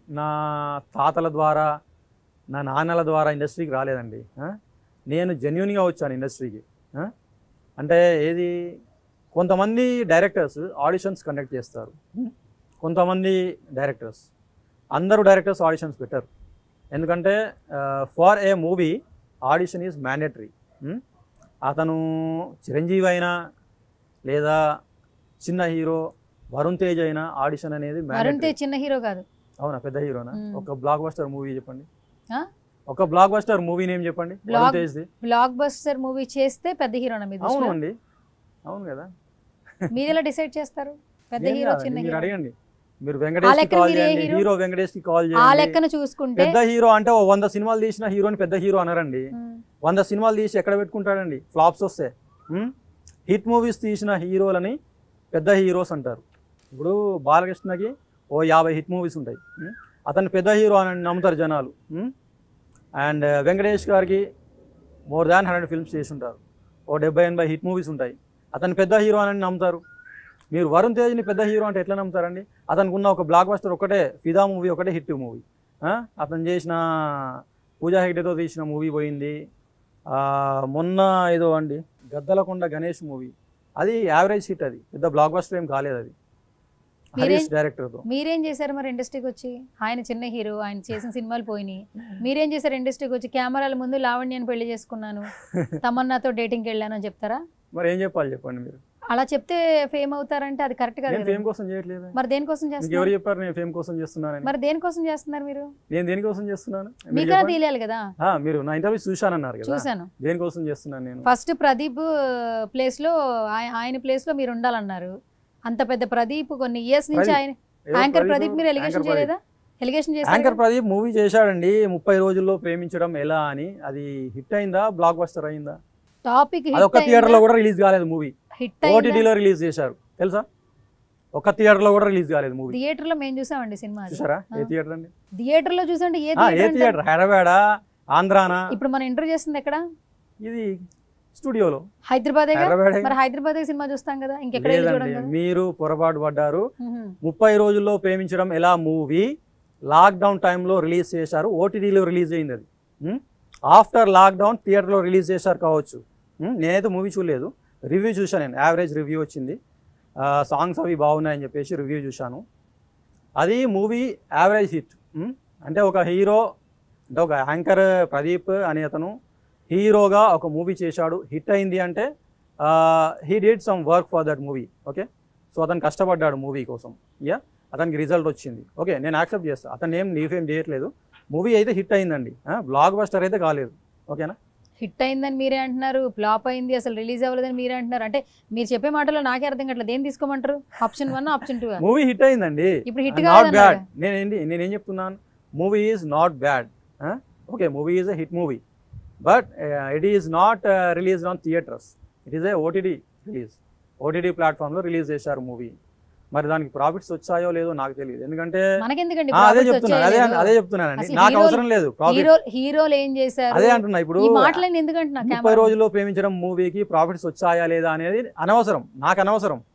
నా తాతల ద్వారా నా నాన్నల ద్వారా ఇండస్ట్రీకి రాలేదండి ఆ? నేను జెన్యున్గా వచ్చాను ఇండస్ట్రీకి ఆ? అంటే ఏది కొంతమంది డైరెక్టర్స్ ఆడిషన్స్ కండక్ట్ చేస్తారు ఉం? కొంతమంది డైరెక్టర్స్ అందరూ డైరెక్టర్స్ ఆడిషన్స్ పెట్టారు ఎందుకంటే for a movie audition is mandatory అతను చిరంజీవి అయినా లేదా చిన్న హీరో వరుణ్ తేజ్ అయినా ఆడిషన్ అనేది వరుణ్ mandatory. తేజ్ చిన్న హీరో కాదు అవునా పెద్ద హీరోనా మ్మ్. ఒక బ్లాక్ బస్టర్ మూవీ చెప్పండి ఆ? ఒక బ్లాక్ బస్టర్ మూవీ నేమ్ చెప్పండి Block- వరుణ్ తేజ్ది బ్లాక్ బస్టర్ మూవీ చేస్తే పెద్ద హీరోనా మీ అవును దృష్టిలో? అండి అవును కదా మీరు ఎలా డిసైడ్ చేస్తారు పెద్ద ఏం హీరో కాదండి, చిన్న మీరు హీరో అడగండి మీరు ఆ వెంకటేష్ కి లెక్కన కాల్ మీరు ఏ చేయండి హీరో? హీరో వెంకటేష్ కి కాల్ ఆ చేయండి లెక్కన చూసుకుంటే పెద్ద హీరో అంటే ఓ వంద సినిమాలు తీసిన హీరోని పెద్ద హీరో అనరండి ఉమ్, వంద సినిమాలు తీసి ఎక్కడ పెట్టుకుంటాడండి ఫ్లాప్స్ వస్తే హిట్ మూవీస్ తీసిన హీరోలని పెద్ద హీరోస్ అంటారు ఇప్పుడు బాలకృష్ణకి ఓ యాభై హిట్ మూవీస్ ఉంటాయి ఉమ్, అతను పెద్ద హీరో అని నమ్ముతారు జనాలు అండ్ వెంకటేష్ గారికి మోర్ దాన్ హండ్రెడ్ ఫిల్మ్స్ చేసి ఉంటారు ఓ డెబ్బై ఎనభై హిట్ మూవీస్ ఉంటాయి అతను పెద్ద హీరో అని నమ్ముతారు మీరు వరుణ్ తేజ్ని పెద్ద హీరో అంటే ఎట్లా నమ్ముతారండి అతనికి ఉన్న ఒక బ్లాక్ బస్టర్ ఒకటే ఫిదా మూవీ ఒకటే హిట్ మూవీ అతను చేసిన పూజా హెగ్డేతో తీసిన మూవీ పోయింది ఆ, మొన్న ఏదో అండి గద్దలకొండ గణేష్ మూవీ అది యావరేజ్ హిట్ అది పెద్ద బ్లాక్ బస్టర్ ఏం కాలేదు అది మీరేం- హరీష్ డైరెక్టర్తో మీరేం చేశారు మరి ఇండస్ట్రీకి వచ్చి ఆయన చిన్న హీరో ఆయన చేసిన సినిమాలు పోయినాయి మీరేం చేశారు ఇండస్ట్రీకి వచ్చి కెమెరాల ముందు లావణ్యాన్ని పెళ్లి చేసుకున్నాను తమన్నాతో డేటింగ్కి వెళ్ళాను అని చెప్తారా మరి ఏం చెప్పాలి చెప్పండి మీరు అలా చెప్తే ఫేమ్ అవుతారంటే అది కరెక్ట్ కాదు నేను కదా. ఫేమ్ కోసం చేయట్లేదు మరి దేనికోసం మీకు ఎవరు చేస్తున్నారు చెప్పారు నేను ఫేమ్ కోసం చేస్తున్నానని మరి దేనికోసం చేస్తున్నారు మీరు నేను దేనికోసం చేస్తున్నాను మీరు మీకన్నా చెప్పండి. తెలియాలి కదా ఆ, మీరు నా ఇంటర్వ్యూ చూశానన్నారు కదా చూశాను దేనికోసం చేస్తున్నాను నేను ఫస్ట్ ప్రదీప్ ప్లేస్ లో ఆయ- ఆయన ప్లేస్ లో మీరు ఉండాలన్నారు అంత పెద్ద ప్రదీప్ కొన్ని ఇయర్స్ నుంచి ప్రదీప్. ఆయన ఎవరు యాంకర్ ప్రదీప్? ప్రదీప్ మీరు ఎలిగేషన్ యాంకర్ ప్రదీప్. చేయలేదా ఎలిగేషన్ యాంకర్ చేశారు ప్రదీప్ మూవీ చేశాడండి ముప్పై రోజుల్లో ప్రేమించడం ఎలా అని అది హిట్ అయిందా బ్లాక్ బస్టర్ అయిందా టాపిక్ అది ఒక థియేటర్ లో కూడా రిలీజ్ కాలేదు మూవీ హిట్ ఓటీటీలో రిలీజ్ చేశారు తెలుసా ఒక థియేటర్ లో కూడా రిలీజ్ కాలేదు మూవీ థియేటర్ లో మేము చూసామండి సినిమా అది. చూసారా ఏ ఆ. థియేటర్ అండి థియేటర్ లో చూసండి ఏ ఆ, ఏ థియేటర్ థియేటర్ హైదరాబాద్ ఆంధ్రానా ఇప్పుడు మనం ఇంటర్వ్యూ చేస్తుంది ఎక్కడ ఇది స్టూడియోలో హైదరాబాద్ హైదరాబాద్ మరి హైదరాబాద్ సినిమా చూస్తాం కదా ఇంకెక్కడ వెళ్ళి చూడం లేదండి కదా మీరు పొరపాటు పడ్డారు మ్మ్. ముప్పై రోజుల్లో ప్రేమించడం ఎలా మూవీ లాక్డౌన్ టైంలో రిలీజ్ చేశారు ఓటీటీలో రిలీజ్ అయింది అది ఆఫ్టర్ లాక్డౌన్ థియేటర్లో రిలీజ్ చేశారు కావచ్చు ఉమ్, నేనైతే మూవీ చూడలేదు రివ్యూ చూశాను నేను యావరేజ్ రివ్యూ వచ్చింది సాంగ్స్ అవి బాగున్నాయని చెప్పేసి రివ్యూ చూశాను అది మూవీ యావరేజ్ హిట్ ఉమ్, అంటే ఒక హీరో అంటే ఒక యాంకర్ ప్రదీప్ అనే అతను హీరోగా ఒక మూవీ చేశాడు హిట్ అయింది అంటే he did some work for that movie okay so అతను కష్టపడ్డాడు మూవీ కోసం యా అతనికి రిజల్ట్ వచ్చింది ఓకే నేను యాక్సెప్ట్ చేస్తాను అతను ఏం నీఫేం చేయట్లేదు మూవీ అయితే హిట్ అయిందండి బ్లాక్ బస్టర్ అయితే కాలేదు ఓకేనా హిట్ అయిందని మీరే అంటున్నారు ఫ్లాప్ అయింది అసలు రిలీజ్ అవ్వలేదని మీరే అంటున్నారు అంటే మీరు చెప్పే మాటలో నాకే అర్థం కావట్లేదు ఏం తీసుకోమంటారు option one option two movie hit అయిందండి ఇప్పుడు హిట్ నాట్ కాదన్నారు బ్యాడ్ నేనేంటి నేనేం చెప్తున్నాను movie is not bad okay movie is a hit movie but it is not release on theatres it is a OTT release OTT ప్లాట్ఫామ్లో release చేశారు movie మరి దానికి ప్రాఫిట్స్ వచ్చాయో లేదో నాకు తెలియదు ఎందుకంటే మనకెందుకండి ఆ, అదే profits చెప్తున్నాను అదే వచ్చాయో అదే లేదో? చెప్తున్నానండి అసలు నాకు హీరోలు- అవసరం లేదు ప్రాఫిట్ హీరో హీరోలు ఏం చేశారు అదే అంటున్నా ఇప్పుడు ఈ మాటలని ఎందుకంటున్నా ముప్పై కెమెరా రోజుల్లో ప్రేమించడం మూవీకి ప్రాఫిట్స్ వచ్చాయా లేదా అనేది అనవసరం నాకు అనవసరం